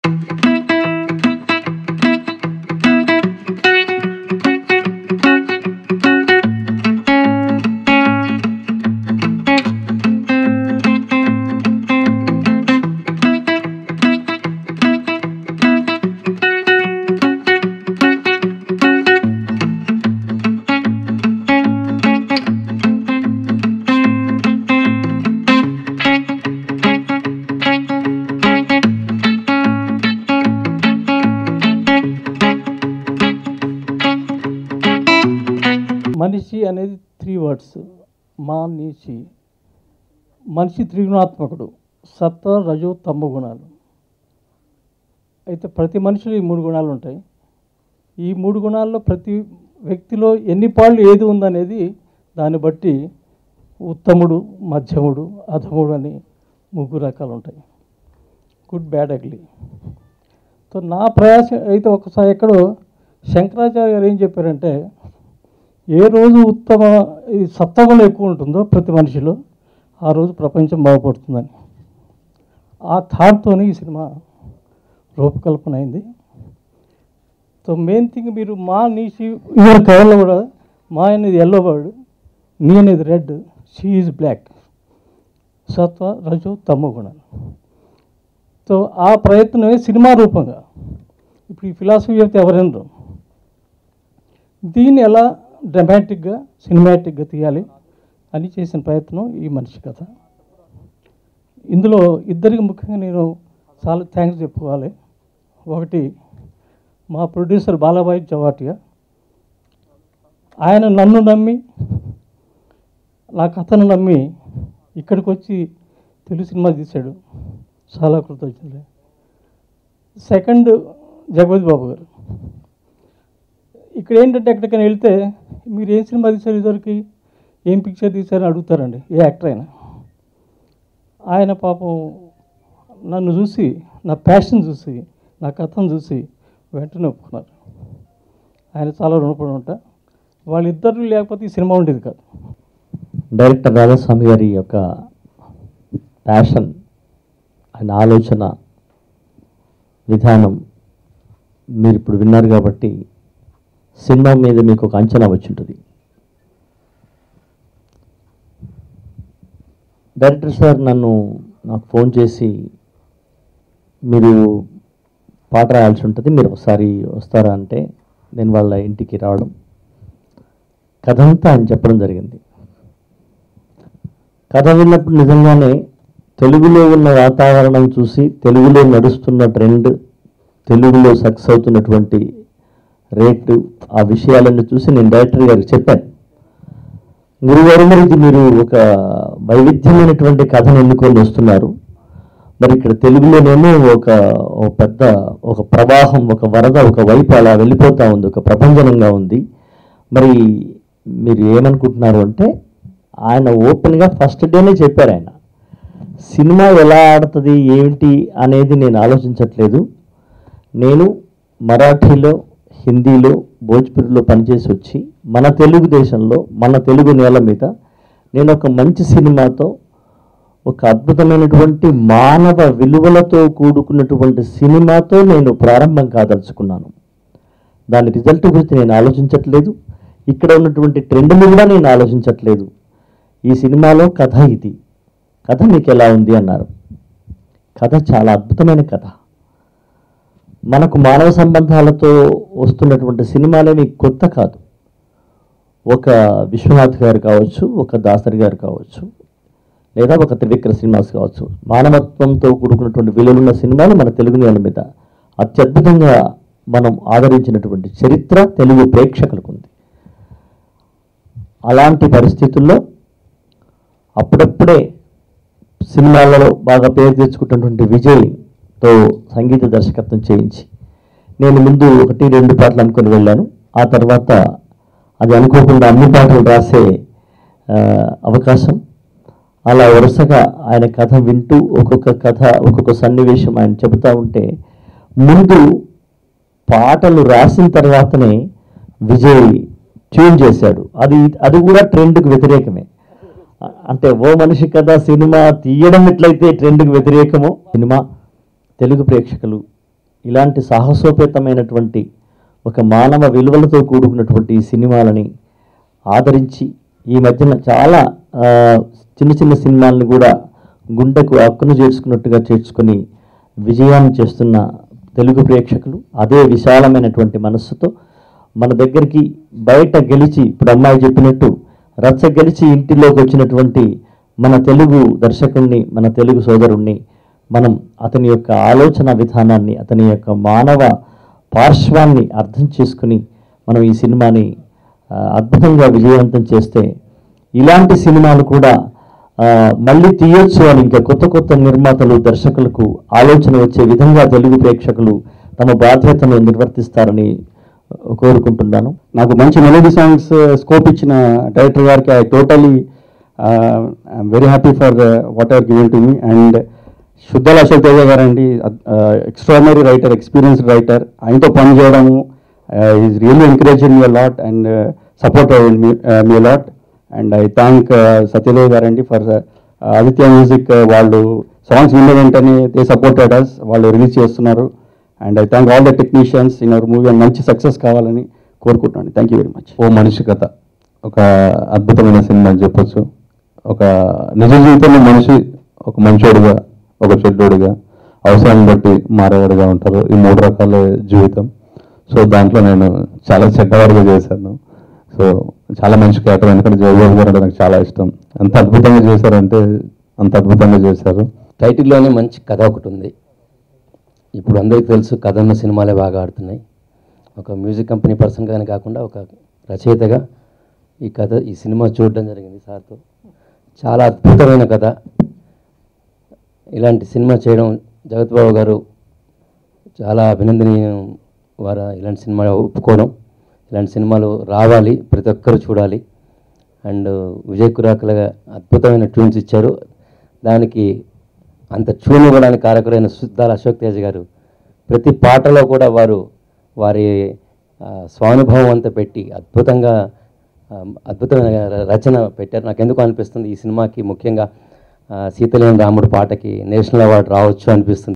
మనిషి అనేది three words మా నీచి మనిషి త్రిగుణాత్మకుడు సత్వ రజో తమ్మ గుణాలు అయితే ప్రతి మనిషిలో ఈ మూడు గుణాలు ఉంటాయి ఈ మూడు గుణాల్లో ప్రతి వ్యక్తిలో ఎన్ని పాళ్ళు ఏది ఉందనేది దాన్ని బట్టి ఉత్తముడు మధ్యముడు అధముడు అని ముగ్గురు రకాలు ఉంటాయి గుడ్ బ్యాడ్ అగ్లీ సో నా ప్రయాసం అయితే ఒకసారి ఎక్కడో శంకరాచార్య గారు ఏం చెప్పారంటే ఏ రోజు ఉత్తమ ఈ సత్వగుణం ఎక్కువ ఉంటుందో ప్రతి మనిషిలో ఆ రోజు ప్రపంచం బాగుపడుతుందని ఆ థాట్తోనే ఈ సినిమా రూపకల్పన అయింది సో మెయిన్ థింగ్ మీరు మా నీసి ఇవాళ కవర్లో కూడా మా అనేది ఎల్లో వర్డ్ నీ అనేది రెడ్ షీ ఈజ్ బ్లాక్ సత్వ రజు తమ్మ గుణాలు సో ఆ ప్రయత్నమే సినిమా రూపంగా ఇప్పుడు ఈ ఫిలాసఫీ చెప్తే ఎవరెనరు దీన్ని ఎలా డ్రమాటిక్గా సినిమాటిక్గా తీయాలి అని చేసిన ప్రయత్నం ఈ మనిషి కథ ఇందులో ఇద్దరికి ముఖ్యంగా నేను చాలా థ్యాంక్స్ చెప్పుకోవాలి ఒకటి మా ప్రొడ్యూసర్ బాలాబాయి చవాటియా ఆయన నన్ను నమ్మి నా కథను నమ్మి ఇక్కడికి వచ్చి తెలుగు సినిమా తీశాడు చాలా కృతజ్ఞతలు సెకండ్ జగపతి బాబు గారు ఇక్కడ ఏంటంటే ఎక్కడికైనా వెళ్తే మీరు ఏం సినిమా తీశారు ఇదివరకు ఏం పిక్చర్ తీశారని అడుగుతారండి ఏ యాక్టర్ అయినా ఆయన పాపం నన్ను చూసి నా ప్యాషన్ చూసి నా కథను చూసి వెంటనే ఒప్పుకున్నారు ఆయన చాలా రుణపడి ఉంటా వాళ్ళిద్దరు లేకపోతే ఈ సినిమా ఉండేది కాదు డైరెక్టర్ రాధాస్వామి గారి యొక్క ప్యాషన్ ఆయన ఆలోచన విధానం మీరు ఇప్పుడు విన్నారు కాబట్టి సినిమా మీద మీకు ఒక అంచనా వచ్చి ఉంటుంది డైరెక్టర్ సార్ నన్ను నాకు ఫోన్ చేసి మీరు పాట రాయాల్సి ఉంటుంది మీరు ఒకసారి వస్తారా అంటే నేను వాళ్ళ ఇంటికి రావడం కథ అంతా ఆయన చెప్పడం జరిగింది కథ విన్నప్పుడు నిజంగానే తెలుగులో ఉన్న వాతావరణం చూసి తెలుగులో నడుస్తున్న ట్రెండ్ తెలుగులో సక్సెస్ అవుతున్నటువంటి రేటు ఆ విషయాలన్నీ చూసి నేను డైరెక్టర్ గారికి చెప్పాను గురుగారు మరి ఇది మీరు ఒక వైవిధ్యమైనటువంటి కథను ఎన్నుకొని వస్తున్నారు మరి ఇక్కడ తెలుగులోనేమో ఒక ఒక పెద్ద ఒక ప్రవాహం ఒక వరద ఒక వైపు అలా వెళ్ళిపోతూ ఉంది ఒక ప్రపంచనంగా ఉంది మరి మీరు ఏమనుకుంటున్నారు అంటే ఆయన ఓపెన్గా ఫస్ట్ డేనే చెప్పారు ఆయన సినిమా ఎలా ఆడుతుంది ఏమిటి అనేది నేను ఆలోచించట్లేదు నేను మరాఠీలో హిందీలో భోజ్పురిలో పనిచేసి వచ్చి మన తెలుగుదేశంలో మన తెలుగు నేల మీద నేను ఒక మంచి సినిమాతో ఒక అద్భుతమైనటువంటి మానవ విలువలతో కూడుకున్నటువంటి సినిమాతో నేను ప్రారంభం కాదలుచుకున్నాను దాని రిజల్ట్ గురించి నేను ఆలోచించట్లేదు ఇక్కడ ఉన్నటువంటి ట్రెండ్ని కూడా నేను ఆలోచించట్లేదు ఈ సినిమాలో కథ ఇది కథ మీకు ఎలా ఉంది అన్నారు కథ చాలా అద్భుతమైన కథ మనకు మానవ సంబంధాలతో వస్తున్నటువంటి సినిమాలేమి కొత్త కాదు ఒక విశ్వనాథ్ గారు కావచ్చు ఒక దాసరి గారు కావచ్చు లేదా ఒక త్రివిక్ర శ్రీనివాస్ కావచ్చు మానవత్వంతో కూడుకున్నటువంటి విలువలున్న సినిమాలు మన తెలుగు నేల మీద అత్యద్భుతంగా మనం ఆదరించినటువంటి చరిత్ర తెలుగు ప్రేక్షకులకు ఉంది అలాంటి పరిస్థితుల్లో అప్పుడప్పుడే సినిమాలలో బాగా పేరు తెచ్చుకున్నటువంటి విజయ్తో సంగీత దర్శకత్వం చేయించి నేను ముందు ఒకటి రెండు పాటలు అనుకొని వెళ్ళాను ఆ తర్వాత అది అనుకోకుండా అన్ని పాటలు రాసే ఆ, అవకాశం అలా వరుసగా ఆయన కథ వింటూ ఒక్కొక్క కథ ఒక్కొక్క సన్నివేశం ఆయన చెబుతూ ఉంటే ముందు పాటలు రాసిన తర్వాతనే విజయ్ ట్యూన్ చేశాడు అది అది కూడా ట్రెండ్కి వ్యతిరేకమే అ- అంటే ఓ మనిషి కథ సినిమా తీయడం ఎట్లయితే ట్రెండ్కి వ్యతిరేకమో సినిమా తెలుగు ప్రేక్షకులు ఇలాంటి సాహసోపేతమైనటువంటి ఒక మానవ విలువలతో కూడుకున్నటువంటి ఈ సినిమాలని ఆదరించి ఈ మధ్యన చాలా ఆ, చిన్న చిన్న సినిమాలను కూడా గుండెకు హక్కును చేర్చుకున్నట్టుగా చేర్చుకొని విజయాన్ని చేస్తున్న తెలుగు ప్రేక్షకులు అదే విశాలమైనటువంటి మనస్సుతో మన దగ్గరికి బయట గెలిచి ఇప్పుడు అమ్మాయి చెప్పినట్టు రచ్చ గెలిచి ఇంటిలోకి వచ్చినటువంటి మన తెలుగు దర్శకుణ్ణి మన తెలుగు సోదరుణ్ణి మనం అతని యొక్క ఆలోచన విధానాన్ని అతని యొక్క మానవ పార్శ్వాన్ని అర్థం చేసుకుని మనం ఈ సినిమాని ఆ, అద్భుతంగా విజయవంతం చేస్తే ఇలాంటి సినిమాలు కూడా ఆ, మళ్ళీ తీయొచ్చు అని ఇంకా కొత్త కొత్త నిర్మాతలు దర్శకులకు ఆలోచన వచ్చే విధంగా తెలుగు ప్రేక్షకులు తమ బాధ్యతను నిర్వర్తిస్తారని కోరుకుంటున్నాను నాకు మంచి మెలోడీ సాంగ్స్ స్కోప్ ఇచ్చిన డైరెక్టర్ గారికి I totally I'm very happy for whatever given to me and Suddala Ashok Teja గారు అండి ఎక్స్ట్రాడినరీ రైటర్ ఎక్స్పీరియన్స్డ్ రైటర్ ఆయనతో పని చేయడము is really encourage me lot and support me me lot and I thank Satyadev గారు అండి for Aditya music వాళ్ళు songs విన్న వెంటనే దే సపోర్టెడ్ అస్ వాళ్ళు రిలీజ్ చేస్తున్నారు and I thank all the technicians in our movie and మంచి సక్సెస్ కావాలని కోరుకుంటున్నాను థ్యాంక్ యూ వెరీ మచ్ ఓ మనిషి కథ ఒక అద్భుతమైన సినిమా అని చెప్పొచ్చు ఒక నిజ జీవితంలో మనిషి ఒక మంచోడుగా ఒక చెడ్డోడుగా అవసరాన్ని బట్టి మారేవాడుగా ఉంటారు ఈ మూడు రకాల జీవితం సో దాంట్లో నేను చాలా చెడ్డవాడిగా చేశాను సో చాలా మంచి క్యారెక్టర్ ఎందుకంటే జయబాబు గారు అంటే నాకు చాలా ఇష్టం ఎంత అద్భుతంగా చేశారంటే అంత అద్భుతంగా చేశారు టైటిల్లోనే మంచి కథ ఒకటి ఉంది ఇప్పుడు అందరికీ తెలుసు కథ ఉన్న సినిమాలే బాగా ఆడుతున్నాయి ఒక మ్యూజిక్ కంపెనీ పర్సన్గానే కాకుండా ఒక రచయితగా ఈ కథ ఈ సినిమా చూడడం జరిగింది సార్తో చాలా అద్భుతమైన కథ ఇలాంటి సినిమా చేయడం జగత్ బాబు గారు చాలా అభినందనీయం వారు ఇలాంటి సినిమా ఒప్పుకోవడం ఇలాంటి సినిమాలు రావాలి ప్రతి ఒక్కరు చూడాలి అండ్ విజయ్ కురాకల అద్భుతమైన ట్యూన్స్ ఇచ్చారు దానికి అంత ట్యూన్ ఇవ్వడానికి కారకులైన సుద్దాల అశోక్ తేజ్ గారు ప్రతి పాటలో కూడా వారు వారి ఆ, స్వానుభవం అంతా పెట్టి అద్భుతంగా ఆ, అద్భుతమైన ర- రచన పెట్టారు నాకు ఎందుకు అనిపిస్తుంది ఈ సినిమాకి ముఖ్యంగా ఆ, సీతలేని రాముడు పాటకి నేషనల్ అవార్డు రావచ్చు అనిపిస్తుంది